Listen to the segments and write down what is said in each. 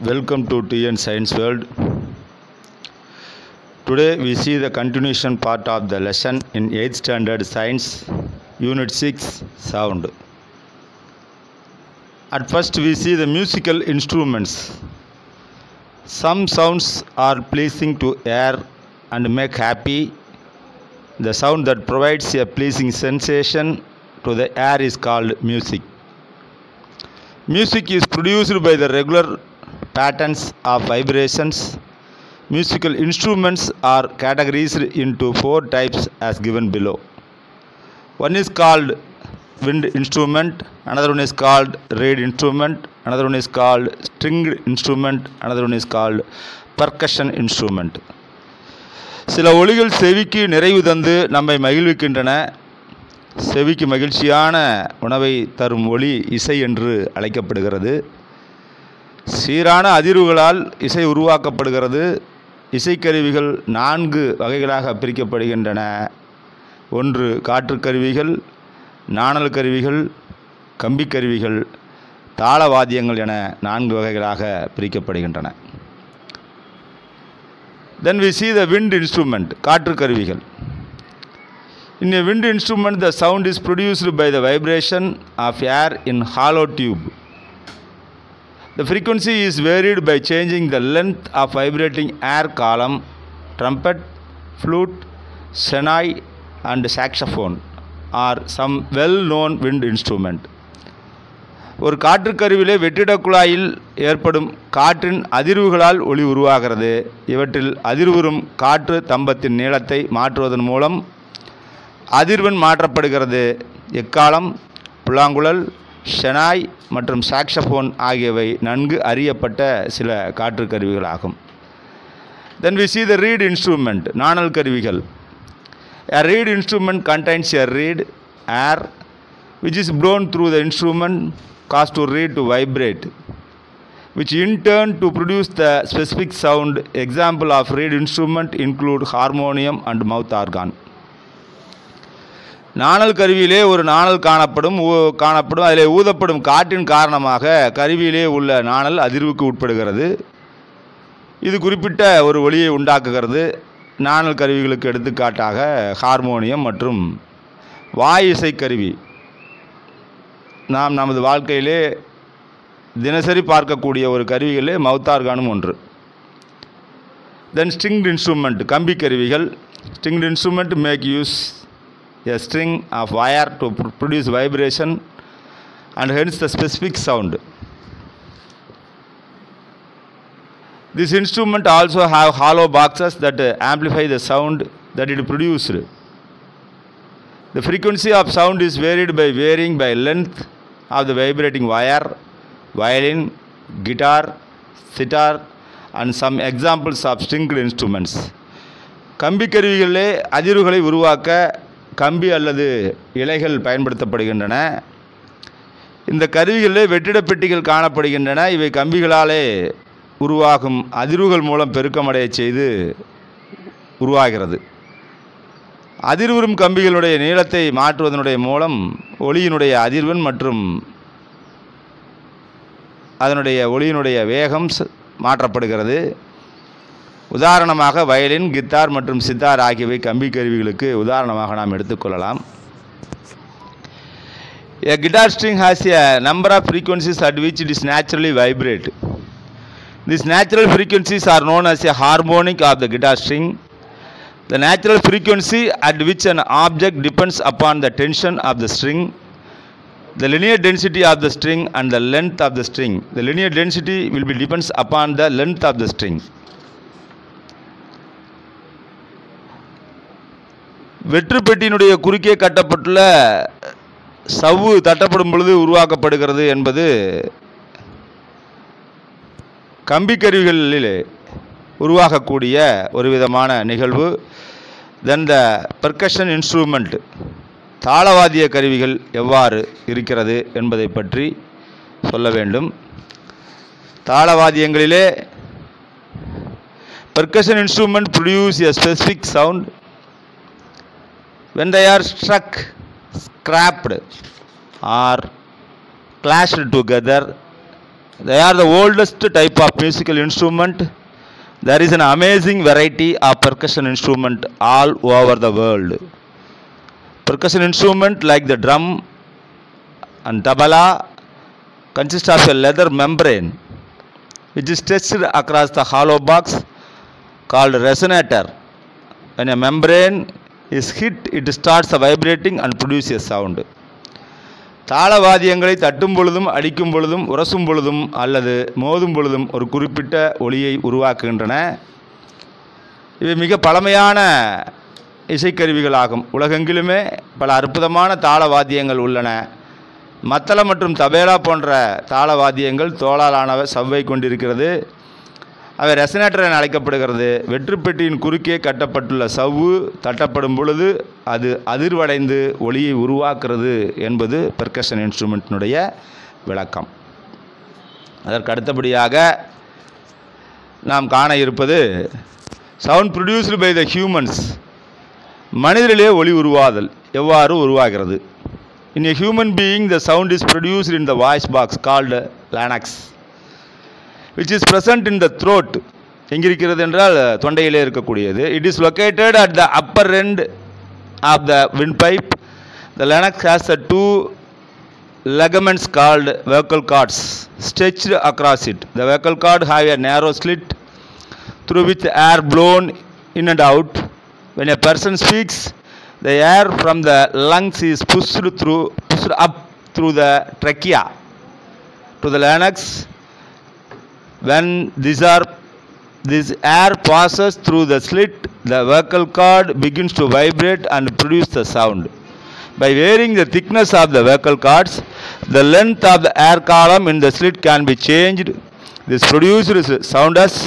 Welcome to TN Science World. Today we see the continuation part of the lesson in 8th standard science unit 6 sound. At first we see the musical instruments. Some sounds are pleasing to air and make happy. The sound that provides a pleasing sensation to the air is called music. Music is produced by the regular patterns of vibrations. Musical instruments are categorized into four types as given below. One is called wind instrument, another one is called reed instrument, another one is called stringed instrument, another one is called percussion instrument. சில ஒளிகள் செவிக்கு நிறைவு தந்து நம்மை மகிழ்விக்கின்றன செவிக்கு மகிழ்ச்சியான உணவை தரும் ஒளி இசை என்று அழைக்கப்படுகிறது சீரான அதிர்வுகளால் இசை உருவாக்கப்படுகிறது இசைக்கருவிகள் நான்கு வகைகளாக பிரிக்கப்படுகின்றன ஒன்று காற்றுக்கருவிகள் நாணல் கருவிகள் கம்பிக்கருவிகள் தாளவாத்தியங்கள் என நான்கு வகைகளாக பிரிக்கப்படுகின்றன then we see the wind instrument காற்றுக்கருவிகள் In a wind instrument, the sound is produced by the vibration of air in hollow tube. The frequency is varied by changing the length of vibrating air column, trumpet, flute, shennai, and saxophone are some well-known wind instrument. ஒரு காற்றுக்கருவிலே வெற்றிடக் குழாயில் ஏற்படும் காற்றின் அதிர்வுகளால் ஒளி உருவாகிறது இவற்றில் அதிர்வுறும் காற்று தம்பத்தின் நீளத்தை மாற்றுவதன் மூலம் அதிர்வெண் மாற்றப்படுகிறது எக்காலம் புல்லாங்குழல் ஷெனாய் மற்றும் சாக்ஸபோன் ஆகியவை நன்கு அறியப்பட்ட சில காற்றுக் கருவிகளாகும் then we see the reed instrument நாணல் கருவிகள் a reed instrument contains a reed air which is blown through the instrument caused to reed to vibrate which in turn to produce the specific sound example of reed instrument include harmonium and mouth organ நாணல் கருவியிலே ஒரு நாணல் காணப்படும் ஊ- காணப்படும் அதில் ஊதப்படும் காற்றின் காரணமாக கருவியிலே உள்ள நாணல் அதிர்வுக்கு உட்படுகிறது இது குறிப்பிட்ட ஒரு ஒளியை உண்டாக்குகிறது நாணல் கருவிகளுக்கு எடுத்துக்காட்டாக ஹார்மோனியம் மற்றும் வாய் இசைக்கருவி நாம் நமது வாழ்க்கையிலே தினசரி பார்க்கக்கூடிய ஒரு கருவிகளே மவுத்தார்கானும் ஒன்று தென் ஸ்ட்ரிங்ட் இன்ஸ்ட்ருமெண்ட் கம்பி கருவிகள் stringed instrument make use a string of wire to pr- produce vibration and hence the specific sound. This instrument also have hollow boxes that uh, amplify the sound that it produced. The frequency of sound is varied by varying by length of the vibrating wire, violin, guitar, sitar and some examples of stringed instruments. கம்பி கருவிகளிலே அதிர்வுகளை உருவாக்க கம்பி அல்லது இலைகள் பயன்படுத்தப்படுகின்றன இந்த கருவிகளிலே வெற்றிடப் பெட்டிகள் காணப்படுகின்றன இவை கம்பிகளாலே உருவாகும் அதிர்வுகள் மூலம் பெருக்கமடைய செய்து உருவாகிறது அதிர்வுறும் கம்பிகளுடைய நீளத்தை மாற்றுவதனுடைய மூலம் ஒளியினுடைய அதிர்வெண் மற்றும் அதனுடைய ஒளியினுடைய வேகம் ச- மாற்றப்படுகிறது உதாரணமாக வயலின் கித்தார் மற்றும் சித்தார் ஆகியவை கம்பி கருவிகளுக்கு உதாரணமாக நாம் எடுத்துக்கொள்ளலாம் A guitar string has a number of frequencies at which it is naturally vibrate. These natural frequencies are known as a harmonic of the guitar string. The natural frequency at which an object depends upon the tension of the string, the linear density of the string and the length of the string. The linear density will be depends upon the length of the string. வெற்றுப்பெட்டியினுடைய குறுக்கே கட்டப்பட்டுள்ள சவ்வு தட்டப்படும் பொழுது உருவாக்கப்படுகிறது என்பது கம்பி கருவிகளில் உருவாகக்கூடிய ஒரு விதமான நிகழ்வு தென் த பெர்கஷன் இன்ஸ்ட்ருமெண்ட் தாளவாத்திய கருவிகள் எவ்வாறு இருக்கிறது என்பதை பற்றி சொல்ல வேண்டும் தாளவாத்தியங்களிலே percussion instrument produce a specific sound when they are struck, scrapped, or clashed together, They are the oldest type of musical instrument. There is an amazing variety of percussion instrument all over the world. Percussion instrument like the drum and tabla consist of a leather membrane which is stretched across the hollow box called resonator. When a membrane is hit, it starts vibrating and produces a sound. தாளவாதியங்களை தட்டும் பொழுதும் அடிக்கும் பொழுதும் உரசும் பொழுதும் அல்லது மோதும் பொழுதும் ஒரு குறிப்பிட்ட ஒளியை உருவாக்குகின்றன இவை மிக பழமையான இசைக்கருவிகளாகும் உலகெங்கிலுமே பல அற்புதமான தாளவாத்தியங்கள் உள்ளன மத்தளம் மற்றும் தபேலா போன்ற தாளவாத்தியங்கள் தோளாலானவை சவ்வை கொண்டிருக்கிறது அவை ரெசனேட்டர் என அழைக்கப்படுகிறது வெற்றுப்பெட்டியின் குறுக்கே கட்டப்பட்டுள்ள சவ்வு தட்டப்படும் பொழுது அது அதிர்வடைந்து ஒளியை உருவாக்குறது என்பது பெர்கஷன் இன்ஸ்ட்ருமெண்ட்டினுடைய விளக்கம் அதற்கு அடுத்தபடியாக நாம் காண இருப்பது sound produced by the humans மனிதரிலே ஒளி உருவாதல் எவ்வாறு உருவாகிறது in a human being the sound is produced in the voice box called larynx which is present in the throat எங்கிருக்கிறது என்றால் தொண்டையிலே இருக்கக்கூடியது it is located at the upper end of the windpipe the larynx has the two ligaments called vocal cords stretched across it. The vocal cord have a narrow slit through which air blown in and out. When a person speaks, the air from the lungs is pushed through pushed up through the trachea to the larynx. When these are this air passes through the slit, the vocal cord begins to vibrate and produce the sound. By varying the thickness of the vocal cords, the length of the air column in the slit can be changed. This produces sound as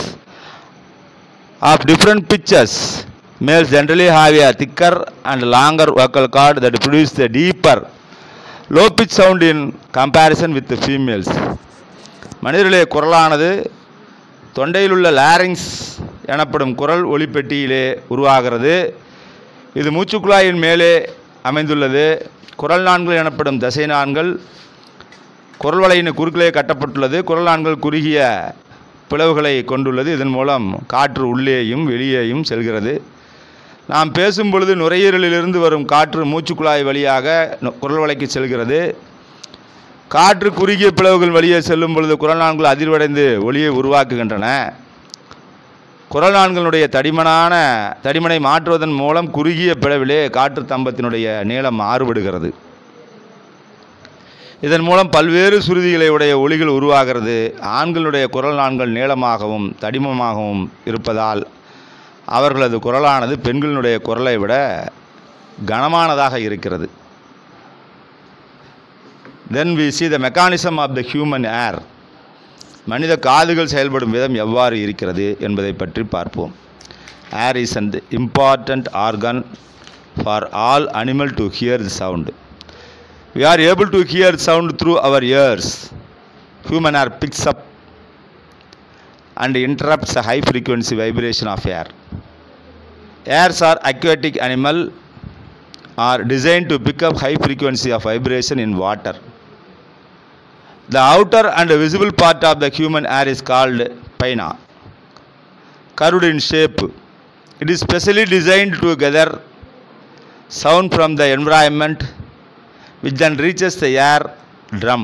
of different pitches. Males generally have a thicker and longer vocal cord that produces the deeper low pitch sound in comparison with the females. மனிதர்களே குரலானது தொண்டையில் உள்ள larynx எனப்படும் குரல் ஒலிப்பெட்டியிலே உருவாகிறது இது மூச்சுக்குழாயின் மேலே அமைந்துள்ளது குரல் நான்கள் எனப்படும் தசை நான்கள் குரல் வலையின் குறுக்கிலே கட்டப்பட்டுள்ளது குரல் நான்கள் குறுகிய பிளவுகளை கொண்டுள்ளது இதன் மூலம் காற்று உள்ளேயும் வெளியேயும் செல்கிறது நாம் பேசும் பொழுது நுரையீரலிலிருந்து வரும் காற்று மூச்சுக்குழாய் வழியாக நு- குரல் வலைக்கு செல்கிறது காற்று குறுகிய பிளவுகள் வழியே செல்லும் பொழுது குரல் நான்கள் அதிர்வடைந்து ஒளியை உருவாக்குகின்றன குரல் நான்களுடைய தடிமனான தடிமனை மாற்றுவதன் மூலம் குறுகிய பிளவிலே காற்று தம்பத்தினுடைய நீளம் மாறுபடுகிறது இதன் மூலம் பல்வேறு சுருதிகளை உடைய ஒளிகள் உருவாகிறது ஆண்களுடைய குரல் நான்கள் நீளமாகவும் தடிமமாகவும் இருப்பதால் அவர்களது குரலானது பெண்களினுடைய குரலை விட கனமானதாக இருக்கிறது then we see the mechanism of the human air மனித காதுகள் செயல்படும் விதம் எவ்வாறு இருக்கிறது என்பதை பற்றி பார்ப்போம் ear is an important organ for all animal to hear the sound we are able to hear sound through our ears human air picks up and interrupts the high frequency vibration of air airs are aquatic animal are designed to pick up high frequency of vibration in water the outer and visible part of the human air is called pinna curved in shape it is specially designed to gather sound from the environment which then reaches the air drum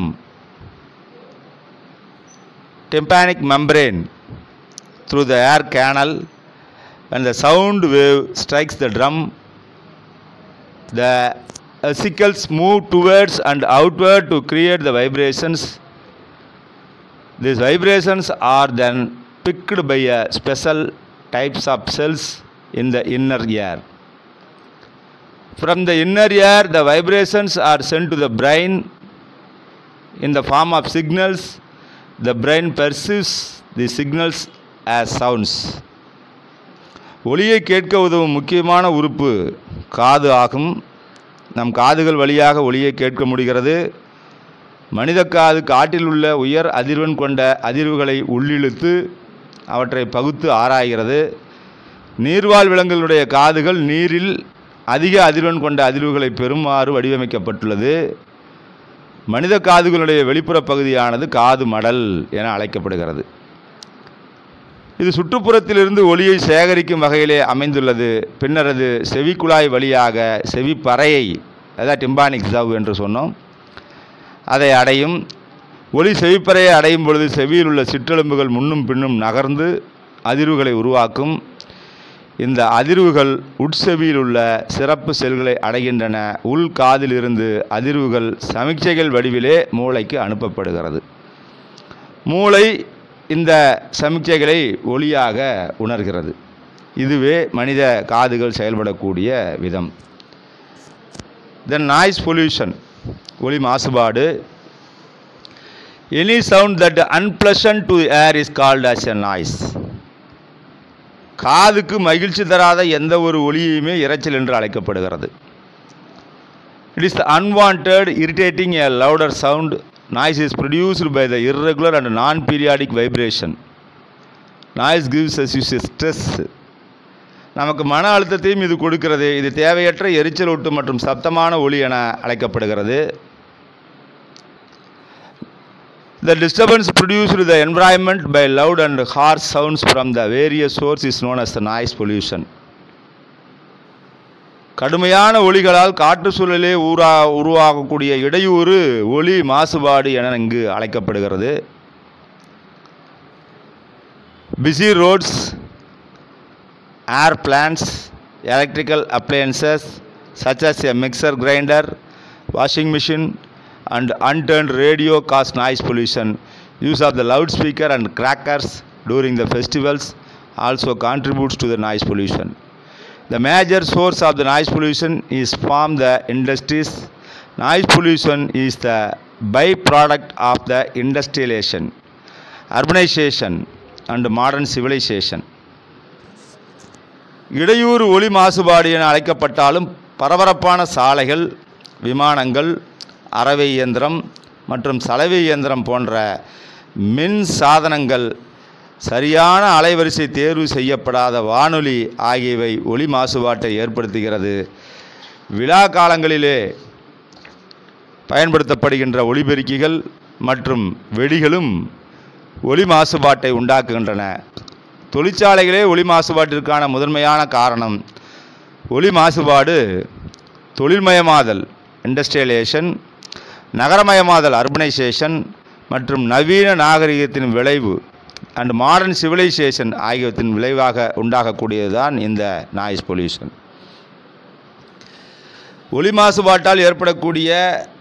tympanic membrane through the air canal when the sound wave strikes the drum the vesicles move towards and outward to create the vibrations these vibrations are then picked by a special types of cells in the inner ear from the inner ear the vibrations are sent to the brain in the form of signals the brain perceives the signals as sounds ஒளியை கேட்க உதவும் முக்கியமான உறுப்பு காது ஆகும் நம் காதுகள் வழியாக ஒளியை கேட்க முடிகிறது மனித காது காட்டில் உள்ள உயர் அதிர்வெண் கொண்ட அதிர்வுகளை உள்ளிழுத்து அவற்றை பகுத்து ஆராய்கிறது நீர்வாழ் விலங்குகளுடைய காதுகள் நீரில் அதிக அதிர்வெண் கொண்ட அதிர்வுகளை பெறுமாறு வடிவமைக்கப்பட்டுள்ளது மனித காதுகளுடைய வெளிப்புற பகுதியானது காது மடல் என அழைக்கப்படுகிறது இது சுற்றுப்புறத்திலிருந்து ஒளியை சேகரிக்கும் வகையிலே அமைந்துள்ளது பின்னர் அது செவிக்குழாய் வழியாக செவிப்பறையை அதாவது டிம்பானிக் ஜவ் என்று சொன்னோம் அதை அடையும் ஒளி செவிப்பறையை அடையும் பொழுது செவியில் உள்ள சிற்றெலும்புகள் முன்னும் பின்னும் நகர்ந்து அதிர்வுகளை உருவாக்கும் இந்த அதிர்வுகள் உட்செவியில் உள்ள சிறப்பு செல்களை அடைகின்றன உள் காதிலிருந்து அதிர்வுகள் சமிக்சைகள் வடிவிலே மூளைக்கு அனுப்பப்படுகிறது மூளை இந்த சமிக்சைகளை ஒளியாக உணர்கிறது இதுவே மனித காதுகள் செயல்படக்கூடிய விதம் தென் நாய்ஸ் பொல்யூஷன் ஒளி மாசுபாடு any sound that unpleasant to ear is called as a noise காதுக்கு மகிழ்ச்சி தராத எந்த ஒரு ஒளியுமே இரைச்சல் என்று அழைக்கப்படுகிறது it is unwanted irritating a louder sound noise is produced by the irregular and non periodic vibration noise gives us use stress நமக்கு மன அழுத்தத்தையும் இது கொடுக்கிறது இது தேவையற்ற எரிச்சல் ஊட்டு மற்றும் சத்தமான ஒளி என அழைக்கப்படுகிறது The disturbance produced in the environment by loud and harsh sounds from the various sources is known as the noise pollution. கடுமையான ஒளிகளால் காற்று சூழலே ஊரா உருவாகக்கூடிய இடையூறு ஒளி மாசுபாடு என இங்கு அழைக்கப்படுகிறது busy roads air plants electrical appliances such as a mixer grinder, washing machine and unturned radio cause noise pollution. Use of the loudspeaker and crackers during the festivals also contributes to the noise pollution. The major source of the noise pollution is from the industries. Noise pollution is the byproduct of the industrialization, urbanization and modern civilization. இடையூறு ஒளி மாசுபாடு என அழைக்கப்பட்டாலும் பரபரப்பான சாலைகள் விமானங்கள் அரவை இயந்திரம் மற்றும் சலவை இயந்திரம் போன்ற மின் சாதனங்கள் சரியான அலைவரிசை தேர்வு செய்யப்படாத வானொலி ஆகியவை ஒளி மாசுபாட்டை ஏற்படுத்துகிறது விழா காலங்களிலே பயன்படுத்தப்படுகின்ற ஒலிபெருக்கிகள் மற்றும் வெடிகளும் ஒலி மாசுபாட்டை உண்டாக்குகின்றன தொழிற்சாலைகளே ஒளி மாசுபாட்டிற்கான முதன்மையான காரணம் ஒளி மாசுபாடு தொழில்மயமாதல் இண்டஸ்ட்ரியலைசேஷன் நகரமயமாதல் அர்பனைசேஷன் மற்றும் நவீன நாகரிகத்தின் விளைவு அண்ட் மாடர்ன் சிவிலைசேஷன் ஆகியவற்றின் விளைவாக உண்டாகக்கூடியதுதான் இந்த நாய்ஸ் பொல்யூஷன் ஒளி மாசுபாட்டால் ஏற்படக்கூடிய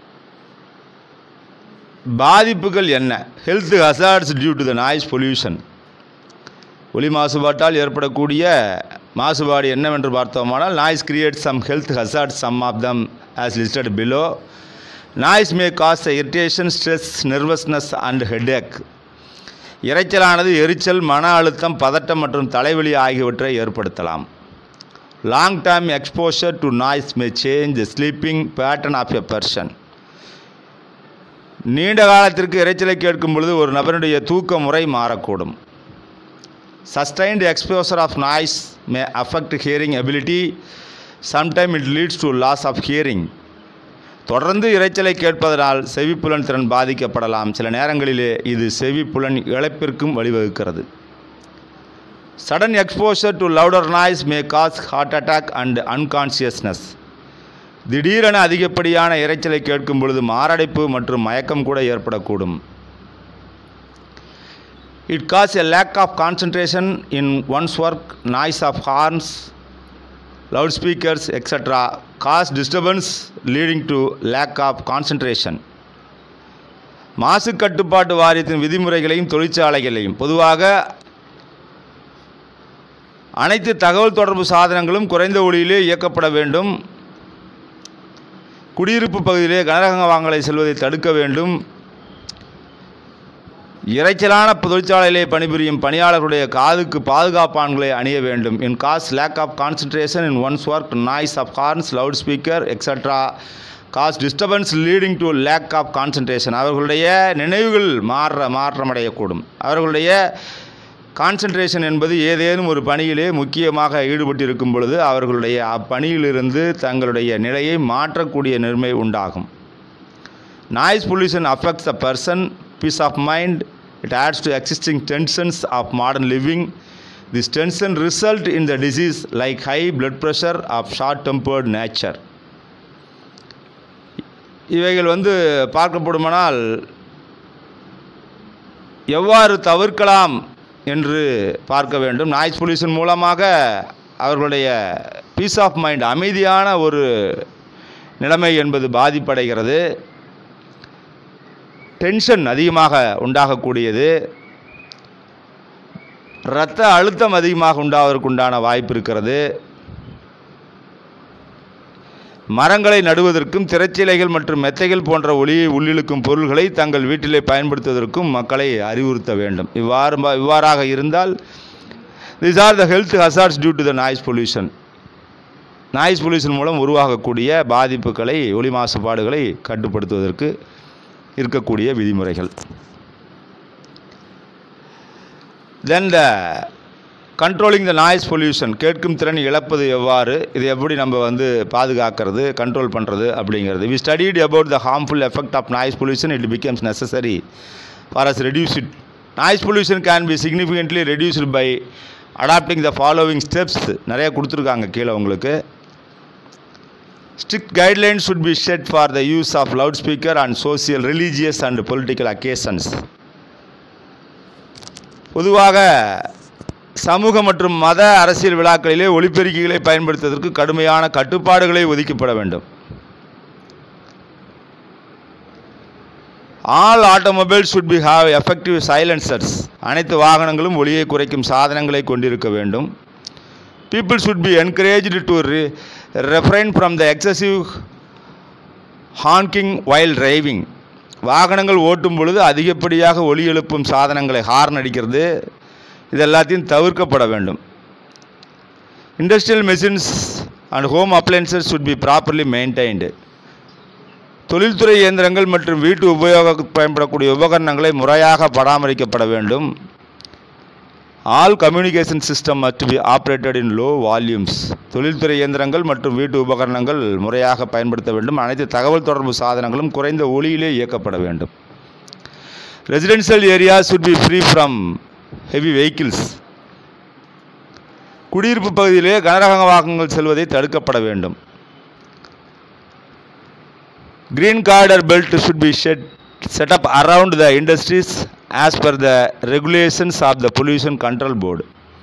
பாதிப்புகள் என்ன health hazards due to the noise pollution ஒளி மாசுபாட்டால் ஏற்படக்கூடிய மாசுபாடு என்னவென்று பார்த்தோமானால் noise create some health hazard some of them as listed below noise may cause irritation stress nervousness and headache இரைச்சலானது எரிச்சல் மன அழுத்தம் பதட்டம் மற்றும் தலைவலி ஆகியவற்றை ஏற்படுத்தலாம் long term exposure to noise may change the sleeping pattern of a person நீண்ட காலத்திற்கு இரைச்சலை கேட்கும் பொழுது ஒரு நபருடைய தூக்க முறை மாறக்கூடும் Sustained exposure of noise may affect hearing ability. Sometimes it leads to loss of hearing. தொடர்ந்து இரைச்சலை கேட்பதனால் செவிப்புலன் திறன் பாதிக்கப்படலாம் சில நேரங்களிலே இது செவிப்புலன் இழப்பிற்கும் வழிவகுக்கிறது sudden exposure to louder noise may cause heart attack and unconsciousness திடீரென அதிகப்படியான இரைச்சலை கேட்கும் பொழுது மாரடைப்பு மற்றும் மயக்கம் கூட ஏற்படக்கூடும் It causes a lack of concentration in one's work, noise of horns, loudspeakers, etc. cause disturbance leading to lack of concentration. மாசு கட்டுப்பாட்டு வாரியத்தின் விதிமுறைகளையும் தொழிற்சாலைகளையும் பொதுவாக அனைத்து தகவல் தொடர்பு சாதனங்களும் குறைந்த ஒளியிலே இயக்கப்பட வேண்டும் குடியிருப்பு பகுதியிலே கனரக வாங்கலை செல்வதை தடுக்க வேண்டும் இரைச்சலான தொழிற்சாலையிலே பணிபுரியும் பணியாளர்களுடைய காதுக்கு பாதுகாப்பான்களை அணிய வேண்டும் in cause lack of concentration in one's work noise of horns loud speaker extra cause disturbance leading to lack of concentration அவர்களுடைய நினைவுகள் மாற மாற்றமடையக்கூடும் அவர்களுடைய கான்சன்ட்ரேஷன் என்பது ஏதேனும் ஒரு பணியிலே முக்கியமாக ஈடுபட்டிருக்கும் பொழுது அவர்களுடைய அப்பணியிலிருந்து தங்களுடைய நிலையை மாற்றக்கூடிய நிலைமை உண்டாகும் Noise pollution affects the person, peace of mind. It adds to existing tensions of modern living. This tension result in the disease like high blood pressure of short-tempered nature. இவைகள் வந்து பார்க்கப்படுமானால் எவ்வாறு தவிர்க்கலாம் என்று பார்க்க வேண்டும் நாய்ஸ் பொல்யூஷன் மூலமாக அவர்களுடைய piece of mind அமைதியான ஒரு நிலைமை என்பது பாதிப்படைகிறது டென்ஷன் அதிகமாக உண்டாகக்கூடியது இரத்த அழுத்தம் அதிகமாக உண்டாவதற்கு உண்டான வாய்ப்பு இருக்கிறது மரங்களை நடுவதற்கும் திரைச்சீலைகள் மற்றும் மெத்தைகள் போன்ற ஒளியை உள்ளிழுக்கும் பொருள்களை தங்கள் வீட்டிலே பயன்படுத்துவதற்கும் மக்களை அறிவுறுத்த வேண்டும் இவ்வாறு இவ்வாறாக இருந்தால் this are the health hazards due to the noise pollution noise pollution மூலம் உருவாகக்கூடிய பாதிப்புகளை ஒளி மாசுபாடுகளை கட்டுப்படுத்துவதற்கு இருக்கக்கூடிய விதிமுறைகள் then the controlling the noise pollution கேட்கும் திறன் இழப்பது எவ்வாறு இது எப்படி நம்ம வந்து பாதுகாக்கிறது கண்ட்ரோல் பண்ணுறது அப்படிங்கிறது we studied about the harmful effect of noise pollution it becomes necessary for us reduce it noise pollution can be significantly reduced by adapting the following steps நிறைய கொடுத்துருக்காங்க கீழே உங்களுக்கு Strict guidelines should be set for the use of loudspeaker on social, religious and political occasions. பொதுவாக சமூக மற்றும் மத அரசியல் விழாக்களிலே ஒலிபெருக்கிகளை பயன்படுத்துவதற்கு கடுமையான கட்டுப்பாடுகளை ஒதுக்கப்பட வேண்டும் all automobiles should be have effective silencers அனைத்து வாகனங்களும் ஒலியை குறைக்கும் சாதனங்களை கொண்டிருக்க வேண்டும் people should be encouraged to re- refrain from the excessive honking while driving வாகனங்கள் ஓட்டும் பொழுது அதிகப்படியாக ஒலி எழுப்பும் சாதனங்களை ஹார்ன் அடிக்கிறது இது எல்லாத்தையும் தவிர்க்கப்பட வேண்டும் industrial machines and home appliances should be properly maintained தொழில்துறை இயந்திரங்கள் மற்றும் வீட்டு உபயோக பயன்படக்கூடிய உபகரணங்களை முறையாக பராமரிக்கப்பட வேண்டும் all communication system must be operated in low volumes தொழில்துறை இயந்திரங்கள் மற்றும் வீட்டு உபகரணங்கள் முறையாக பயன்படுத்த வேண்டும் அனைத்து தகவல் தொடர்பு சாதனங்களும் குறைந்த ஒளியிலே இயக்கப்பட வேண்டும் residential area should be free from heavy vehicles குடியிருப்பு பகுதியிலே கனரக வாகனங்கள் செல்வதை தடுக்கப்பட வேண்டும் green corridor belt should be set, set up around the industries as per the regulations of the pollution control board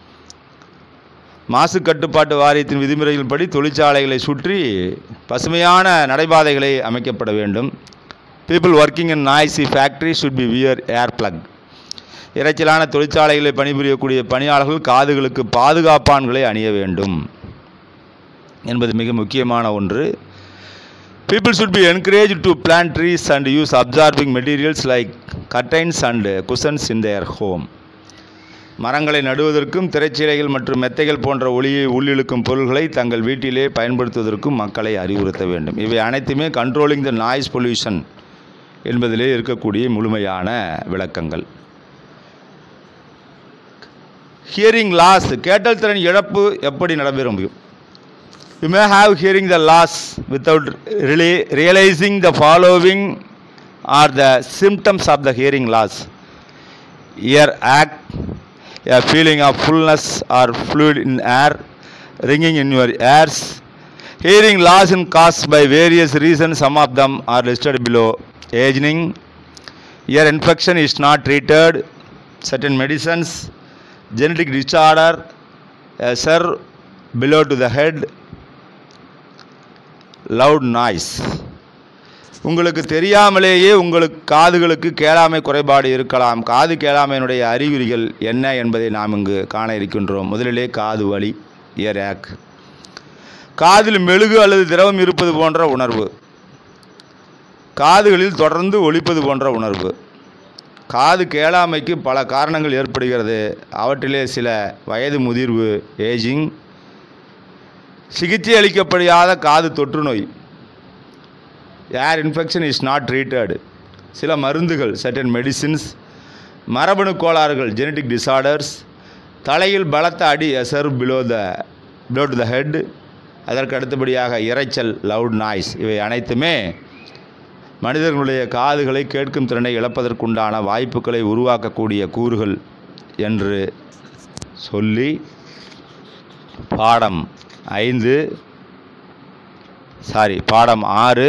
மாசு கட்டுப்பாட்டு வாரியத்தின் விதிமுறைகளின்படி தொழிற்சாலைகளை சுற்றி பசுமையான நடைபாதைகளை அமைக்கப்பட வேண்டும் people working in noisy factory should be wear ear plug இரைச்சலான தொழிற்சாலைகளில் பணிபுரியக்கூடிய பணியாளர்கள் காதுகளுக்கு பாதுகாப்பான்களை அணிய வேண்டும் என்பது மிக முக்கியமான ஒன்று People should be encouraged to plant trees and use absorbing materials like curtains and cushions in their home. மரங்களை நடுவதற்கும் திரைச்சீலைகள் மற்றும் மெத்தைகள் போன்ற ஒளியை உள்ளிழுக்கும் பொருள்களை தங்கள் வீட்டிலே பயன்படுத்துவதற்கும் மக்களை அறிவுறுத்த வேண்டும் இவை அனைத்துமே கண்ட்ரோலிங் த நாய்ஸ் பொல்யூஷன் என்பதிலே இருக்கக்கூடிய முழுமையான விளக்கங்கள் ஹியரிங் லாஸ் கேட்டல் திறன் இழப்பு எப்படி நடைபெறும் You may have hearing the loss without really realizing the following are the symptoms of the hearing loss. Ear ache, a feeling of fullness or fluid in air, ringing in your ears. Hearing loss is caused by various reasons. Some of them are listed below. Aging, ear infection is not treated. Certain medicines, genetic disorder, a sir below to the head, loud noise உங்களுக்கு தெரியாமலேயே உங்களுக்கு காதுகளுக்கு கேளாமை குறைபாடு இருக்கலாம் காது கேளாமையினுடைய அறிகுறிகள் என்ன என்பதை நாம் இங்கு காண இருக்கின்றோம் முதலிலே காது வலி இயர் ஆக் காதில் மெழுகு அல்லது திரவம் இருப்பது போன்ற உணர்வு காதுகளில் தொடர்ந்து ஒலிப்பது போன்ற உணர்வு காது கேளாமைக்கு பல காரணங்கள் ஏற்படுகிறது அவற்றிலே சில வயது முதிர்வு ஏஜிங் சிகிச்சை அளிக்கப்படாத காது தொற்று நோய் ear infection is not treated சில மருந்துகள் சர்டன் மெடிசின்ஸ் மரபணு கோளாறுகள் ஜெனட்டிக் டிசார்டர்ஸ் தலையில் பலத்த அடி either below the below to the head அதற்கு அடுத்தபடியாக இரைச்சல் லவுட் நாய்ஸ் இவை அனைத்துமே மனிதர்களுடைய காதுகளை கேட்கும் திறனை இழப்பதற்குண்டான வாய்ப்புகளை உருவாக்கக்கூடிய கூறுகள் என்று சொல்லி பாடம் ஐந்து சாரி பாடம் ஆறு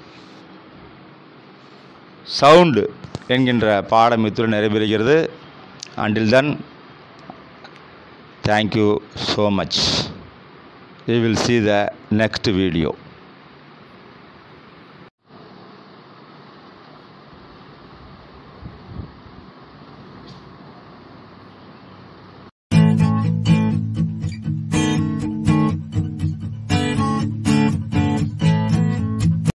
சவுண்டு என்கின்ற பாடம் இத்துடன் நிறைவேறுகிறது until then thank you so much we will see the next video